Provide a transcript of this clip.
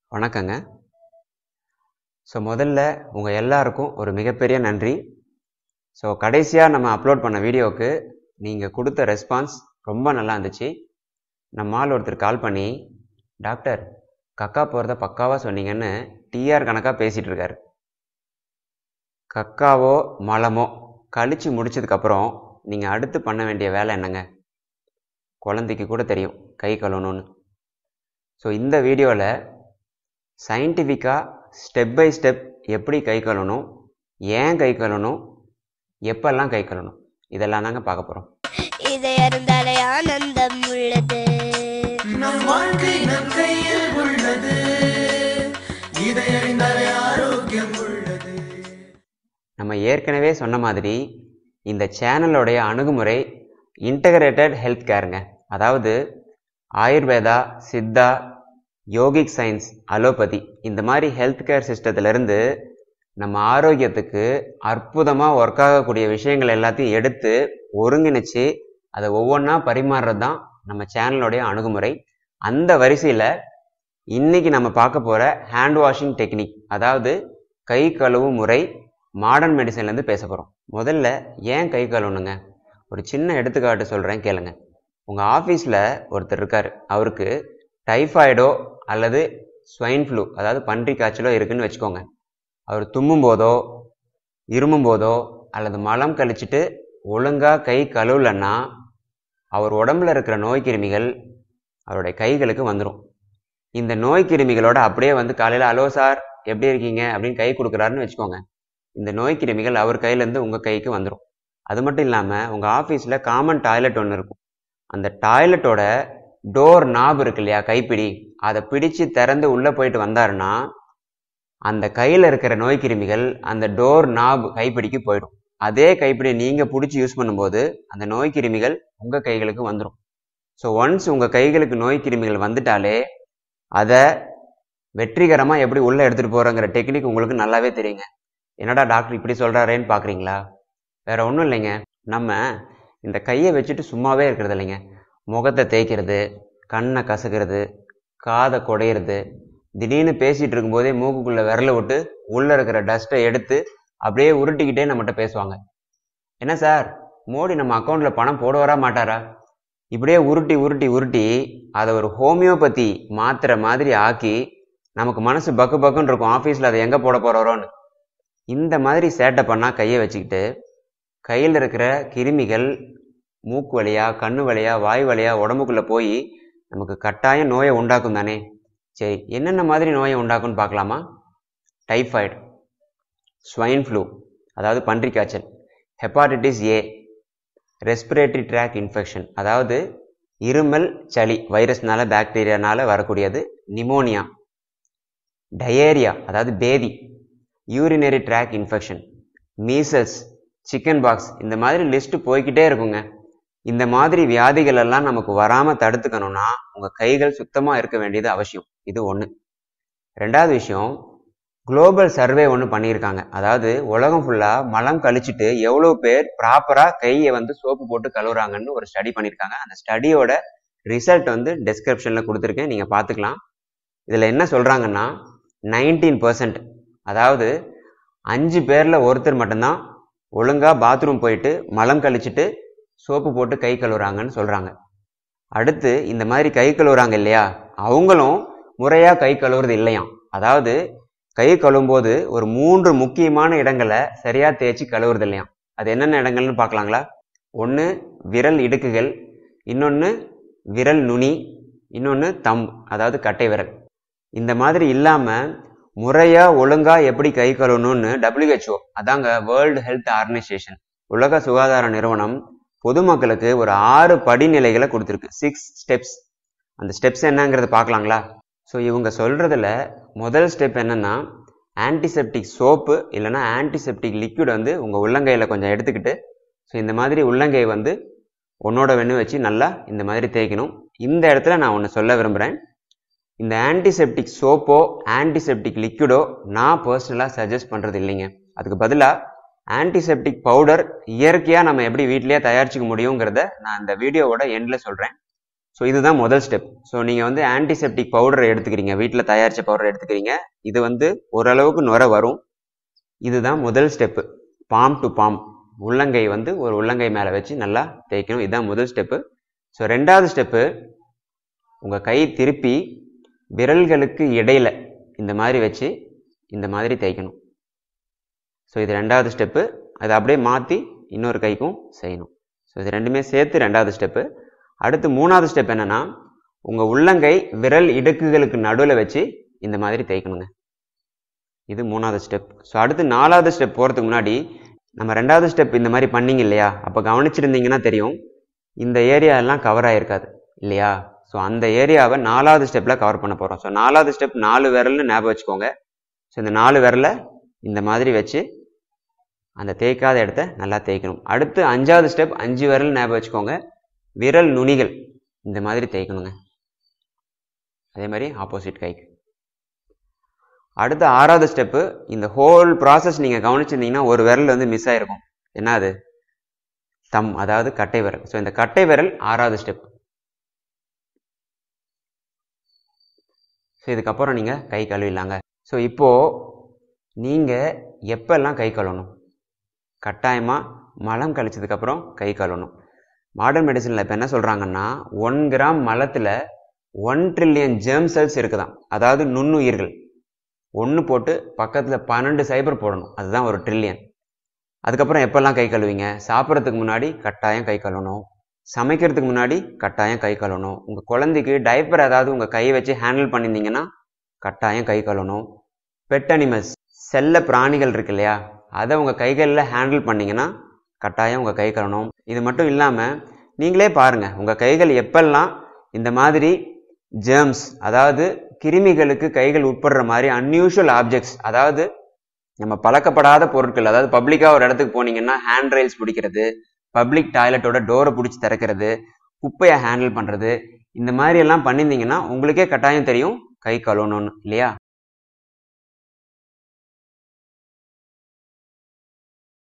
வணக்கங்க ஸோ முதல்ல உங்கள் எல்லாருக்கும் ஒரு மிகப்பெரிய நன்றி ஸோ கடைசியாக நம்ம அப்லோட் பண்ண வீடியோவுக்கு நீங்கள் கொடுத்த ரெஸ்பான்ஸ் ரொம்ப நல்லா இருந்துச்சு நம்ம ஆள் ஒருத்தர் கால் பண்ணி டாக்டர் கக்கா போகிறத பக்காவாக சொன்னீங்கன்னு டிஆர் கணக்காக பேசிகிட்டு இருக்காரு கக்காவோ மலமோ கழிச்சு முடிச்சதுக்கப்புறம் நீங்கள் அடுத்து பண்ண வேண்டிய வேலை என்னங்க குழந்தைக்கு கூட தெரியும் கை கழுவணும்னு ஸோ இந்த வீடியோவில் சயின்டிஃபிக்காக ஸ்டெப் பை ஸ்டெப் எப்படி கை கழுவணும் ஏன் கை கழுவணும் எப்பெல்லாம் கை கழுவணும் இதெல்லாம் தாங்க பார்க்க போகிறோம் இதை அறிந்தாலே ஆனந்தம் உள்ளது நம் வாழ்க்கை நம் கையில் உள்ளது இதை அறிந்தாலே ஆரோக்கியம் உள்ளது நம்ம ஏற்கனவே சொன்ன மாதிரி இந்த சேனலோடைய அணுகுமுறை இன்டகிரேட்டட் ஹெல்த் கேருங்க அதாவது Ayurveda Siddha yogic science allopathy இந்த மாதிரி ஹெல்த் கேர் சிஸ்டத்திலிருந்து நம்ம ஆரோக்கியத்துக்கு அற்புதமாக ஒர்க் ஆகக்கூடிய விஷயங்கள் எல்லாத்தையும் எடுத்து ஒருங்கிணைச்சு அதை ஒவ்வொன்றா பரிமாறுறது தான் நம்ம சேனலோடைய அணுகுமுறை அந்த வரிசையில் இன்னைக்கு நம்ம பார்க்க போகிற ஹேண்ட் வாஷிங் டெக்னிக் அதாவது கை கழுவும் முறை மாடர்ன் மெடிசன்லேருந்து பேச போகிறோம் முதல்ல ஏன் கை கழுவணுங்க ஒரு சின்ன எடுத்துக்காட்டு சொல்கிறேன் கேளுங்க உங்கள் ஆஃபீஸில் ஒருத்தர் இருக்கார் அவருக்கு டைஃபாய்டோ அல்லது ஸ்வைன் ஃப்ளூ அதாவது பன்றி காய்ச்சலோ இருக்குன்னு வச்சுக்கோங்க அவர் தும்மும் போதோ இருமும் போதோ அல்லது மலம் கழிச்சிட்டு ஒழுங்காக கை கழுவலன்னா அவர் உடம்புல இருக்கிற நோய் கிருமிகள் அவருடைய கைகளுக்கு வந்துடும் இந்த நோய் கிருமிகளோட அப்படியே வந்து காலையில் அலோ சார் எப்படி இருக்கீங்க அப்படின்னு கை கொடுக்குறாருன்னு வச்சுக்கோங்க இந்த நோய் கிருமிகள் அவர் கையிலேருந்து உங்கள் கைக்கு வந்துடும் அது மட்டும் இல்லாமல் உங்கள் ஆஃபீஸில் காமன் டாய்லெட் ஒன்று இருக்கும் அந்த டாய்லெட்டோட டோர் நாப் இருக்கு இல்லையா கைப்பிடி அதை பிடிச்சு திறந்து உள்ளே போயிட்டு வந்தாருன்னா அந்த கையில் இருக்கிற நோய் கிருமிகள் அந்த டோர் நாப் கைப்பிடிக்கு போயிடும் அதே கைப்பிடி நீங்கள் பிடிச்சி யூஸ் பண்ணும்போது அந்த நோய் கிருமிகள் உங்கள் கைகளுக்கு வந்துடும் ஸோ ஒன்ஸ் உங்கள் கைகளுக்கு நோய் கிருமிகள் வந்துட்டாலே அதை வெற்றிகரமாக எப்படி உள்ளே எடுத்துகிட்டு போகிறோங்கிற டெக்னிக் உங்களுக்கு நல்லாவே தெரியுங்க என்னடா டாக்டர் இப்படி சொல்கிறாரேன்னு பார்க்குறீங்களா வேற ஒன்றும் இல்லைங்க நம்ம இந்த கையை வச்சுட்டு சும்மாவே இருக்கிறது இல்லைங்க முகத்தை தேய்க்கிறது கண்ணை கசக்கிறது காதை குடையிறது திடீர்னு பேசிகிட்டு இருக்கும்போதே மூக்குக்குள்ளே விரல விட்டு உள்ளே இருக்கிற டஸ்ட்டை எடுத்து அப்படியே உருட்டிக்கிட்டே நம்மகிட்ட பேசுவாங்க என்ன சார் மோடி நம்ம அக்கௌண்ட்டில் பணம் போடுவாரா மாட்டாரா இப்படியே உருட்டி உருட்டி உருட்டி அதை ஒரு ஹோமியோபதி மாத்திரை மாதிரி ஆக்கி நமக்கு மனசு பக்கு பக்குன்னு இருக்கும் ஆஃபீஸில் அதை எங்கே போட போகிறோன்னு இந்த மாதிரி சேட்டை பண்ணால் கையை வச்சுக்கிட்டு கையில் இருக்கிற கிருமிகள் மூக்கு வழியா கண்ணு வழியா வாய் வழியா உடம்புக்குள்ளே போய் நமக்கு கட்டாயம் நோயை உண்டாக்கும் தானே சரி என்னென்ன மாதிரி நோயை உண்டாக்கும்னு பார்க்கலாமா டைஃபாய்டு ஸ்வைன் ஃப்ளூ அதாவது பன்றி காய்ச்சல் hepatitis A respiratory tract infection அதாவது இருமல் சளி வைரஸ்னால பாக்டீரியானால வரக்கூடியது நிமோனியா டயேரியா அதாவது பேதி urinary tract infection measles chicken pox இந்த மாதிரி லிஸ்ட் போய்கிட்டே இருக்குங்க இந்த மாதிரி வியாதிகள் எல்லாம் நமக்கு வராமல் தடுத்துக்கணும்னா உங்கள் கைகள் சுத்தமாக இருக்க வேண்டியது அவசியம் இது ஒன்று ரெண்டாவது விஷயம் குளோபல் சர்வே ஒன்று பண்ணியிருக்காங்க அதாவது உலகம் ஃபுல்லாக மலம் கழிச்சிட்டு எவ்வளோ பேர் ப்ராப்பராக கையை வந்து சோப்பு போட்டு கழுவுறாங்கன்னு ஒரு ஸ்டடி பண்ணியிருக்காங்க அந்த ஸ்டடியோட ரிசல்ட் வந்து டெஸ்கிரிப்ஷனில் கொடுத்துருக்கேன் நீங்கள் பார்த்துக்கலாம் இதில் என்ன சொல்கிறாங்கன்னா நைன்டீன் பர்சன்ட் அதாவது அஞ்சு பேரில் ஒருத்தர் மட்டும்தான் ஒழுங்காக பாத்ரூம் போயிட்டு மலம் கழிச்சிட்டு சோப்பு போட்டு கை கழுவுறாங்கன்னு சொல்கிறாங்க அடுத்து இந்த மாதிரி கை கழுவுறாங்க இல்லையா அவங்களும் முறையாக கை கழுவுறது இல்லையாம் அதாவது கை கழுவும்போது ஒரு மூன்று முக்கியமான இடங்களை சரியாக தேய்ச்சி கழுவுறது இல்லையாம் அது என்னென்ன இடங்கள்னு பார்க்கலாங்களா ஒன்று விரல் இடுக்குகள் இன்னொன்று விரல் நுனி இன்னொன்று தம் அதாவது கட்டை விரல் இந்த மாதிரி இல்லாமல் முறையாக ஒழுங்காக எப்படி கை கழுவணும்னு டபிள்யூஹெச்ஓ அதாங்க வேர்ல்டு ஹெல்த் ஆர்கனைசேஷன் உலக சுகாதார நிறுவனம் பொதுமக்களுக்கு ஒரு ஆறு படிநிலைகளை கொடுத்துருக்கு சிக்ஸ் ஸ்டெப்ஸ் அந்த ஸ்டெப்ஸ் என்னங்கிறத பார்க்கலாங்களா ஸோ இவங்க சொல்கிறதுல முதல் ஸ்டெப் என்னென்னா ஆன்டிசெப்டிக் சோப்பு இல்லைன்னா ஆன்டிசெப்டிக் லிக்விட் வந்து உங்கள் உள்ளங்கையில் கொஞ்சம் எடுத்துக்கிட்டு ஸோ இந்த மாதிரி உள்ளங்கை வந்து ஒன்னோட வெண்ணு வச்சு நல்லா இந்த மாதிரி தேய்க்கணும் இந்த இடத்துல நான் ஒன்று சொல்ல விரும்புகிறேன் இந்த ஆன்டிசெப்டிக் சோப்போ ஆன்டிசெப்டிக் லிக்விடோ நான் பர்சனலாக சஜஸ்ட் பண்ணுறது இல்லைங்க அதுக்கு பதிலாக ஆன்டிசெப்டிக் பவுடர் இயற்கையாக நம்ம எப்படி வீட்டிலேயே தயாரிச்சுக்க முடியுங்கிறத நான் இந்த வீடியோவோட எண்டில் சொல்கிறேன் ஸோ இதுதான் முதல் ஸ்டெப் ஸோ நீங்கள் வந்து ஆன்டிசெப்டிக் பவுடர் எடுத்துக்கிறீங்க வீட்டில் தயாரித்த பவுடர் எடுத்துக்கிறீங்க இது வந்து ஓரளவுக்கு நுர வரும் இதுதான் முதல் ஸ்டெப்பு பாம் டு பாம் உள்ளங்கை வந்து ஒரு உள்ளங்கை மேலே வச்சு நல்லா தேய்க்கணும் இதுதான் முதல் ஸ்டெப்பு ஸோ ரெண்டாவது ஸ்டெப்பு உங்கள் கை திருப்பி விரல்களுக்கு இடையில இந்த மாதிரி வச்சு இந்த மாதிரி தேய்க்கணும் ஸோ இது ரெண்டாவது ஸ்டெப்பு அதை அப்படியே மாற்றி இன்னொரு கைக்கும் செய்யணும் ஸோ இது ரெண்டுமே சேர்த்து ரெண்டாவது ஸ்டெப்பு அடுத்து மூணாவது ஸ்டெப் என்னன்னா உங்கள் உள்ளங்கை விரல் இடுக்குகளுக்கு நடுவில் வச்சு இந்த மாதிரி தேய்க்கணுங்க இது மூணாவது ஸ்டெப் ஸோ அடுத்து நாலாவது ஸ்டெப் போகிறதுக்கு முன்னாடி நம்ம ரெண்டாவது ஸ்டெப் இந்த மாதிரி பண்ணீங்க இல்லையா அப்போ கவனிச்சிருந்தீங்கன்னா தெரியும் இந்த ஏரியா எல்லாம் கவர் ஆகிருக்காது இல்லையா ஸோ அந்த ஏரியாவை நாலாவது ஸ்டெப்பில் கவர் பண்ண போகிறோம் ஸோ நாலாவது ஸ்டெப் நாலு விரல்னு ஞாபகம் வச்சுக்கோங்க ஸோ இந்த நாலு விரலை இந்த மாதிரி வச்சு அந்த தேய்க்காத இடத்த நல்லா தேய்க்கணும் அடுத்து அஞ்சாவது ஸ்டெப் அஞ்சு விரல் ஞாபகம் வச்சுக்கோங்க விரல் நுனிகள் இந்த மாதிரி தேய்க்கணுங்க அதே மாதிரி ஆப்போசிட் கைக்கு அடுத்த ஆறாவது ஸ்டெப்பு இந்த ஹோல் ப்ராசஸ் நீங்கள் கவனிச்சிருந்தீங்கன்னா ஒரு விரல் வந்து மிஸ் ஆயிருக்கும் என்ன அது தம் அதாவது கட்டை விரல் ஸோ இந்த கட்டை விரல் ஆறாவது ஸ்டெப் ஸோ இதுக்கப்புறம் நீங்கள் கை கழுவிடலாங்க ஸோ இப்போது நீங்கள் எப்பெல்லாம் கை கழுவணும் கட்டாயமாக மலம் கழிச்சதுக்கப்புறம் கை கழுவணும் மாடர்ன் மெடிசனில் இப்போ என்ன சொல்கிறாங்கன்னா ஒன் கிராம் மலத்தில் ஒன் ட்ரில்லியன் ஜெர்ம் செல்ஸ் இருக்குதாம் அதாவது நுண்ணுயிர்கள் ஒன்று போட்டு பக்கத்தில் பன்னெண்டு சைபர் போடணும் அதுதான் ஒரு ட்ரில்லியன் அதுக்கப்புறம் எப்பெல்லாம் கை கழுவிங்க சாப்பிட்றதுக்கு முன்னாடி கட்டாயம் கை கழுவணும் சமைக்கிறதுக்கு முன்னாடி கட்டாயம் கை கழுவணும் உங்கள் குழந்தைக்கு டைப்பர் ஏதாவது உங்கள் கையை வச்சு ஹேண்டில் பண்ணியிருந்தீங்கன்னா கட்டாயம் கை கழுவணும் பெட் அனிமல்ஸ் செல்ல பிராணிகள் இருக்கு இல்லையா அதை உங்கள் கைகளில் ஹேண்டில் பண்ணிங்கன்னா கட்டாயம் உங்கள் கை கழுவணும் இது மட்டும் இல்லாமல் நீங்களே பாருங்கள் உங்கள் கைகள் எப்பெல்லாம் இந்த மாதிரி ஜேர்ம்ஸ் அதாவது கிருமிகளுக்கு கைகள் உட்படுற மாதிரி அன்யூஷுவல் ஆப்ஜெக்ட்ஸ் அதாவது நம்ம பழக்கப்படாத பொருட்கள் அதாவது பப்ளிக்காக ஒரு இடத்துக்கு போனீங்கன்னா ஹேண்ட் ரெயில்ஸ் பிடிக்கிறது பப்ளிக் டாய்லெட்டோட டோரை பிடிச்சி திறக்கிறது குப்பையை ஹேண்டில் பண்ணுறது இந்த மாதிரி எல்லாம் பண்ணியிருந்தீங்கன்னா உங்களுக்கே கட்டாயம் தெரியும் கை கழுவணும்னு இல்லையா